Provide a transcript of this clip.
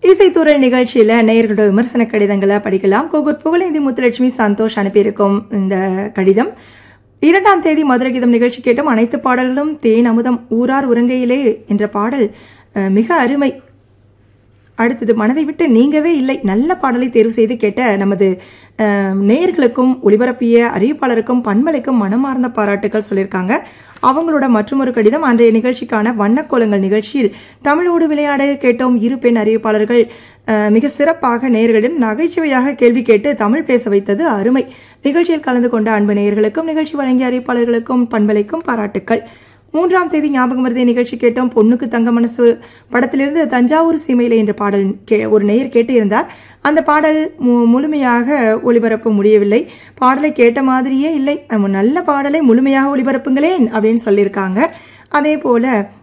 இசைத்தூரல் நிகழ்ச்சியில நேயர்களோட விமர்சன கடிதங்களை படிக்கலாம் கோகூர் புகழேந்தி முத்துலட்சுமி சந்தோஷ் அனுப்பியிருக்கும் இந்த கடிதம் இரண்டாம் தேதி மதுரை கீதம் நிகழ்ச்சி கேட்டும் அனைத்து பாடல்களும் தேன் அமுதம் ஊரார் உறங்கையிலே என்ற பாடல் அஹ், மிக அருமை அடுத்தது மனதை விட்டு நீங்கவே இல்லை நல்ல பாடலை தேர்வு செய்து கேட்ட நமது அஹ், நேயர்களுக்கும் ஒளிபரப்பிய அறிவிப்பாளருக்கும் பண்பலைக்கும் மனமார்ந்த பாராட்டுகள் சொல்லியிருக்காங்க அவங்களோட மற்றொரு கடிதம் அன்றைய நிகழ்ச்சிக்கான வண்ணக்கோலங்கள் நிகழ்ச்சியில் தமிழோடு விளையாட கேட்டோம் இரு பெண் அறிவிப்பாளர்கள் அஹ், மிக சிறப்பாக நேயர்களிடம் நகைச்சுவையாக கேள்வி கேட்டு தமிழ் பேச வைத்தது அருமை நிகழ்ச்சியில் கலந்து கொண்ட அன்பு நேயர்களுக்கும் நிகழ்ச்சி வழங்கிய அறிவிப்பாளர்களுக்கும் பண்பலைக்கும் பாராட்டுக்கள் மூன்றாம் தேதி ஞாபகம் வருதே நிகழ்ச்சி கேட்டோம் பொண்ணுக்கு தங்க மனசு படத்திலிருந்து தஞ்சாவூர் சீமையிலே என்ற பாடல் கே ஒரு நேயர் கேட்டு இருந்தார் அந்த பாடல் மு- முழுமையாக ஒளிபரப்ப முடியவில்லை பாடலை கேட்ட மாதிரியே இல்லை நம்ம நல்ல பாடலை முழுமையாக ஒளிபரப்புங்களேன் அப்படின்னு சொல்லியிருக்காங்க அதே போல